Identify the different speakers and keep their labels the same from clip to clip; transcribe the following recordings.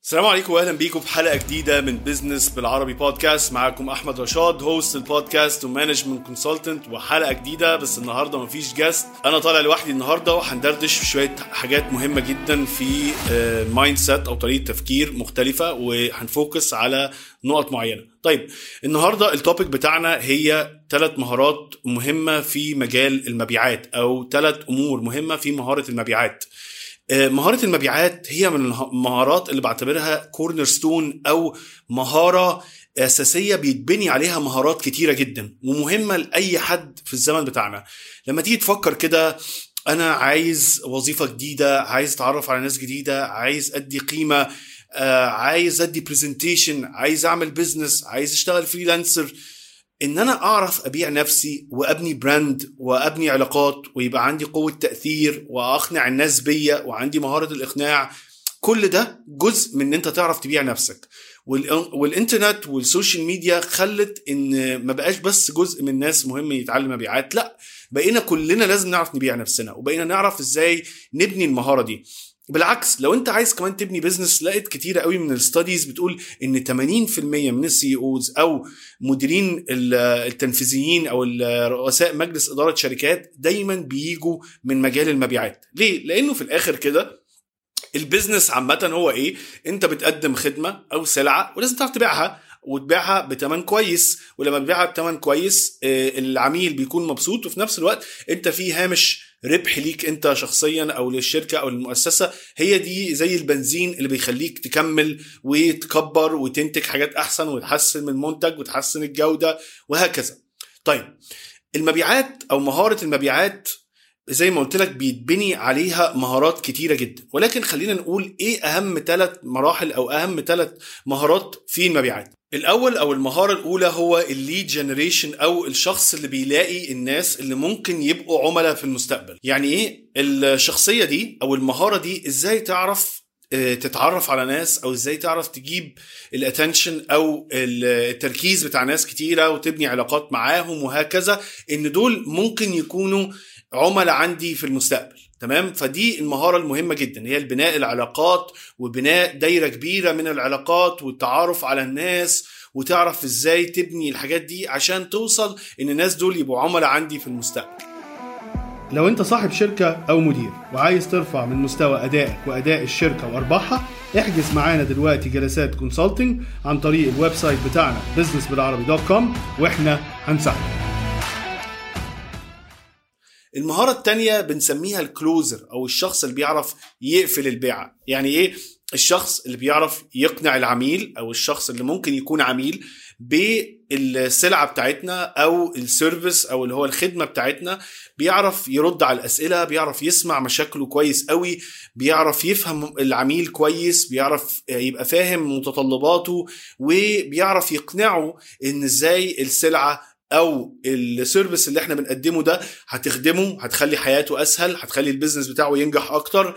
Speaker 1: السلام عليكم واهلا بيكم في حلقه جديده من بزنس بالعربي بودكاست معاكم احمد رشاد هوست البودكاست ومانجمنت كونسلتنت وحلقه جديده بس النهارده مفيش جاست انا طالع لوحدي النهارده وهندردش في شويه حاجات مهمه جدا في مايند سيت او طريقه تفكير مختلفه وهنفوكس على نقط معينه طيب النهارده التوبيك بتاعنا هي ثلاث مهارات مهمه في مجال المبيعات او ثلاث امور مهمه في مهاره المبيعات مهارة المبيعات هي من المهارات اللي بعتبرها كورنر ستون أو مهارة أساسية بيتبني عليها مهارات كتيرة جدا ومهمة لأي حد في الزمن بتاعنا لما تيجي تفكر كده أنا عايز وظيفة جديدة عايز أتعرف على ناس جديدة عايز أدي قيمة عايز أدي برزنتيشن عايز أعمل بزنس عايز أشتغل فريلانسر ان انا اعرف ابيع نفسي وابني براند وابني علاقات ويبقى عندي قوه تاثير واقنع الناس بيا وعندي مهاره الاقناع كل ده جزء من ان انت تعرف تبيع نفسك والانترنت والسوشيال ميديا خلت ان ما بقاش بس جزء من الناس مهم يتعلم مبيعات لا بقينا كلنا لازم نعرف نبيع نفسنا وبقينا نعرف ازاي نبني المهاره دي بالعكس لو انت عايز كمان تبني بزنس لقيت كتيرة قوي من الستاديز بتقول ان 80% من السي اوز او مديرين التنفيذيين او رؤساء مجلس اداره شركات دايما بيجوا من مجال المبيعات ليه لانه في الاخر كده البيزنس عامة هو ايه؟ انت بتقدم خدمة او سلعة ولازم تعرف تبيعها وتبيعها بتمن كويس ولما تبيعها بتمن كويس العميل بيكون مبسوط وفي نفس الوقت انت في هامش ربح ليك انت شخصيا او للشركه او للمؤسسه هي دي زي البنزين اللي بيخليك تكمل وتكبر وتنتج حاجات احسن وتحسن من المنتج وتحسن الجوده وهكذا. طيب المبيعات او مهاره المبيعات زي ما قلت لك بيتبني عليها مهارات كتيره جدا ولكن خلينا نقول ايه اهم ثلاث مراحل او اهم ثلاث مهارات في المبيعات الاول او المهاره الاولى هو الليد جنريشن او الشخص اللي بيلاقي الناس اللي ممكن يبقوا عملاء في المستقبل يعني ايه الشخصيه دي او المهاره دي ازاي تعرف تتعرف على ناس او ازاي تعرف تجيب الاتنشن او التركيز بتاع ناس كتيره وتبني علاقات معاهم وهكذا ان دول ممكن يكونوا عملاء عندي في المستقبل تمام فدي المهارة المهمة جدا هي البناء العلاقات وبناء دايرة كبيرة من العلاقات والتعارف على الناس وتعرف ازاي تبني الحاجات دي عشان توصل ان الناس دول يبقوا عملاء عندي في المستقبل
Speaker 2: لو انت صاحب شركة او مدير وعايز ترفع من مستوى ادائك واداء الشركة وارباحها احجز معانا دلوقتي جلسات كونسلتنج عن طريق الويب سايت بتاعنا businessبالعربي دوت كوم واحنا هنساعدك
Speaker 1: المهارة التانية بنسميها الكلوزر أو الشخص اللي بيعرف يقفل البيعة يعني إيه؟ الشخص اللي بيعرف يقنع العميل أو الشخص اللي ممكن يكون عميل بالسلعة بتاعتنا أو السيرفيس أو اللي هو الخدمة بتاعتنا بيعرف يرد على الأسئلة بيعرف يسمع مشاكله كويس قوي بيعرف يفهم العميل كويس بيعرف يبقى فاهم متطلباته وبيعرف يقنعه إن إزاي السلعة او السيرفيس اللي احنا بنقدمه ده هتخدمه هتخلي حياته اسهل هتخلي البيزنس بتاعه ينجح اكتر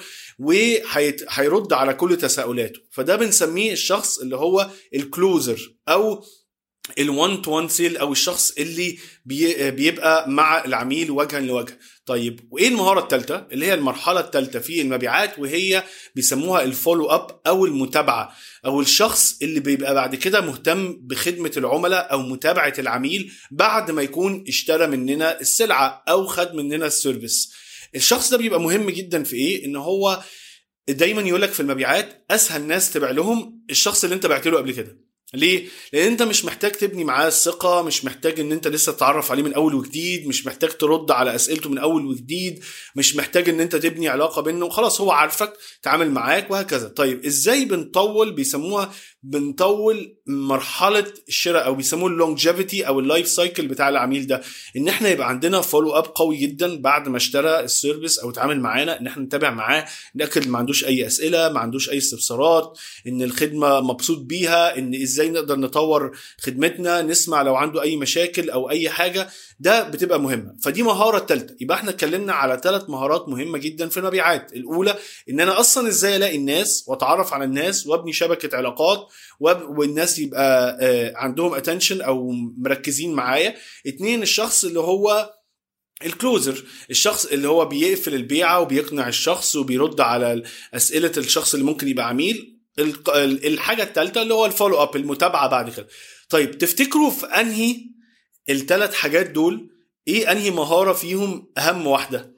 Speaker 1: وهيرد على كل تساؤلاته فده بنسميه الشخص اللي هو الكلوزر او الوان تو وان سيل او الشخص اللي بي بيبقى مع العميل وجها لوجه طيب وايه المهاره الثالثه اللي هي المرحله الثالثه في المبيعات وهي بيسموها الفولو اب او المتابعه او الشخص اللي بيبقى بعد كده مهتم بخدمه العملاء او متابعه العميل بعد ما يكون اشترى مننا السلعه او خد مننا السيرفيس الشخص ده بيبقى مهم جدا في ايه ان هو دايما يقول لك في المبيعات اسهل ناس تبيع لهم الشخص اللي انت بعت له قبل كده ليه؟ لان انت مش محتاج تبني معاه الثقه مش محتاج ان انت لسه تتعرف عليه من اول وجديد مش محتاج ترد على اسئلته من اول وجديد مش محتاج ان انت تبني علاقه بينه وخلاص هو عارفك تعامل معاك وهكذا طيب ازاي بنطول بيسموها بنطول مرحله الشراء او بيسموه اللونجيفيتي او اللايف سايكل بتاع العميل ده ان احنا يبقى عندنا فولو اب قوي جدا بعد ما اشترى السيرفيس او اتعامل معانا ان احنا نتابع معاه ناكد ما عندوش اي اسئله ما عندوش اي استفسارات ان الخدمه مبسوط بيها ان ازاي نقدر نطور خدمتنا نسمع لو عنده اي مشاكل او اي حاجه ده بتبقى مهمه فدي مهاره الثالثه يبقى احنا اتكلمنا على ثلاث مهارات مهمه جدا في المبيعات الاولى ان انا اصلا ازاي الاقي الناس واتعرف على الناس وابني شبكه علاقات والناس يبقى عندهم اتنشن او مركزين معايا اتنين الشخص اللي هو الكلوزر الشخص اللي هو بيقفل البيعه وبيقنع الشخص وبيرد على اسئله الشخص اللي ممكن يبقى عميل الحاجه الثالثه اللي هو الفولو اب المتابعه بعد كده طيب تفتكروا في انهي الثلاث حاجات دول ايه انهي مهاره فيهم اهم واحده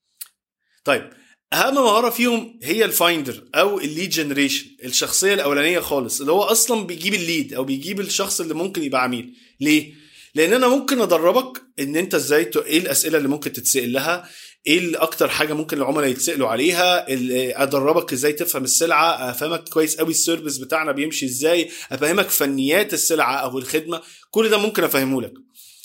Speaker 1: طيب اهم مهاره فيهم هي الفايندر او الليد جنريشن الشخصيه الاولانيه خالص اللي هو اصلا بيجيب الليد او بيجيب الشخص اللي ممكن يبقى عميل ليه لان انا ممكن ادربك ان انت ازاي ايه الاسئله اللي ممكن تتسال لها ايه اكتر حاجه ممكن العملاء يتسالوا عليها ادربك ازاي تفهم السلعه افهمك كويس قوي السيرفيس بتاعنا بيمشي ازاي افهمك فنيات السلعه او الخدمه كل ده ممكن افهمه لك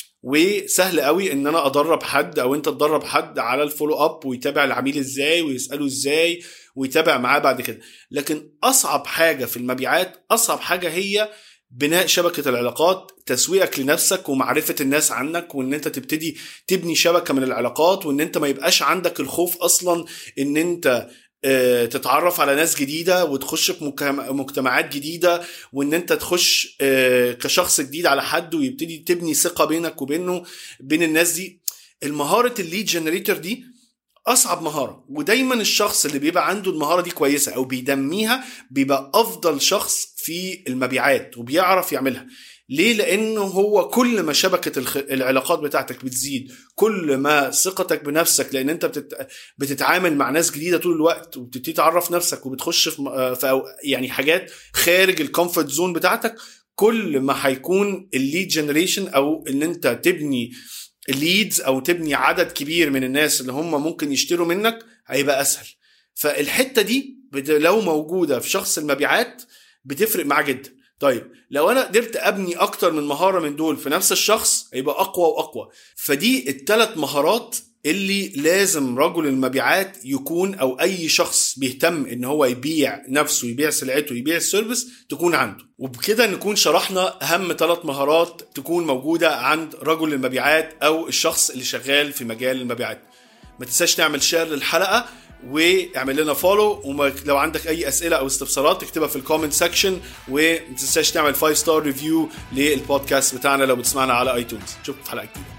Speaker 1: وسهل قوي ان انا ادرب حد او انت تدرب حد على الفولو اب ويتابع العميل ازاي ويساله ازاي ويتابع معاه بعد كده لكن اصعب حاجه في المبيعات اصعب حاجه هي بناء شبكة العلاقات تسويقك لنفسك ومعرفة الناس عنك وان انت تبتدي تبني شبكة من العلاقات وان انت ما يبقاش عندك الخوف اصلا ان انت آه، تتعرف على ناس جديدة وتخش في مجتمعات جديدة وان انت تخش آه، كشخص جديد على حد ويبتدي تبني ثقة بينك وبينه بين الناس دي المهارة الليد جنريتور دي اصعب مهاره ودايما الشخص اللي بيبقى عنده المهاره دي كويسه او بيدميها بيبقى افضل شخص في المبيعات وبيعرف يعملها ليه لانه هو كل ما شبكه الخ... العلاقات بتاعتك بتزيد كل ما ثقتك بنفسك لان انت بتت... بتتعامل مع ناس جديده طول الوقت وبتبتدي تعرف نفسك وبتخش في, في يعني حاجات خارج الكومفورت زون بتاعتك كل ما هيكون الليد جنريشن او ان انت تبني ليدز او تبني عدد كبير من الناس اللي هم ممكن يشتروا منك هيبقى اسهل فالحته دي لو موجوده في شخص المبيعات بتفرق معاه جدا طيب لو انا قدرت ابني اكتر من مهاره من دول في نفس الشخص هيبقى اقوى واقوى فدي الثلاث مهارات اللي لازم رجل المبيعات يكون او اي شخص بيهتم ان هو يبيع نفسه يبيع سلعته يبيع السيرفيس تكون عنده وبكده نكون شرحنا اهم ثلاث مهارات تكون موجوده عند رجل المبيعات او الشخص اللي شغال في مجال المبيعات ما تنساش تعمل شير للحلقه واعمل لنا فولو ولو عندك اي اسئله او استفسارات تكتبها في الكومنت سكشن وما تنساش تعمل 5 ستار ريفيو للبودكاست بتاعنا لو بتسمعنا على ايتونز نشوفك في حلقه جديده